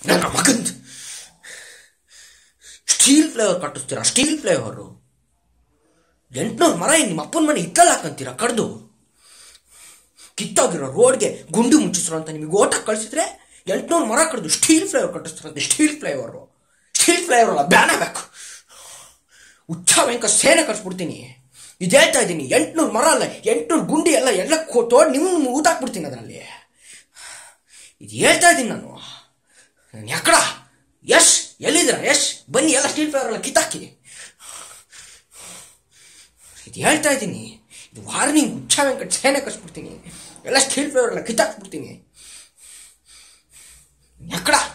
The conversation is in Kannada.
ನನ್ನ ಮಗಂದ್ ಸ್ಟೀಲ್ ಫ್ಲೇವರ್ ಕಟ್ಟಿಸ್ತೀರಾ ಸ್ಟೀಲ್ ಫ್ಲೇವರು ಎಂಟ್ನೂರು ಮರ ನಿಮ್ಮ ಅಪ್ಪನ ಮನೆ ಇತ್ತಲ್ಲ ಹಾಕಂತೀರಾ ಕಡ್ದು ಕಿತ್ತೋಗಿರೋ ರೋಡ್ಗೆ ಗುಂಡು ಮುಚ್ಚಿಸ್ರು ಅಂತ ನಿಮಗೆ ಓಟ ಕಳಿಸಿದ್ರೆ ಎಂಟ್ನೂರು ಮರ ಕಡ್ದು ಸ್ಟೀಲ್ ಫ್ಲೇವರ್ ಕಟ್ಟಿಸ್ತಾರಂತೆ ಸ್ಟೀಲ್ ಫ್ಲೇವರು ಸ್ಟೀಲ್ ಫ್ಲೇವರ್ ಅಲ್ಲ ಬ್ಯಾನ್ ಆಗಬೇಕು ಉಚ್ಚ ವೆಂಕ ಸೇನೆ ಕಟ್ಸ್ಬಿಡ್ತೀನಿ ಇದು ಹೇಳ್ತಾ ಇದ್ದೀನಿ ಎಂಟ್ನೂರು ಮರ ಅಲ್ಲ ಎಂಟ್ನೂರು ಗುಂಡಿ ಎಲ್ಲ ಎಲ್ಲ ಕೋ- ತೋಡ್ ನಿಮ್ಮ ಊತಾಕ್ಬಿಡ್ತೀನಿ ಅದರಲ್ಲಿ ಇದು ಹೇಳ್ತಾ ಇದ್ದೀನಿ ನಾನು ನಾನು ಯಾಕಡ ಯಶ್ ಎಲ್ಲಿದ್ದೀರಾ ಯಶ್ ಬನ್ನಿ ಎಲ್ಲ ಸ್ಟೀಲ್ ಫ್ಲೇವರ್ ಎಲ್ಲ ಕಿತ್ತಾಕಿ ಇದು ಹೇಳ್ತಾ ಇದ್ದೀನಿ ಇದು ವಾರ್ನಿಂಗ್ ಉಚ್ಚ ವೆಂಕಟ್ ಸೇನೆ ಕಟ್ಸ್ಬಿಡ್ತೀನಿ ಎಲ್ಲ ಸ್ಟೀಲ್ ಫ್ಲೇವರ್ ಎಲ್ಲ ಕಿತ್ತಾಕ್ಬಿಡ್ತೀನಿ ಯಾಕಡ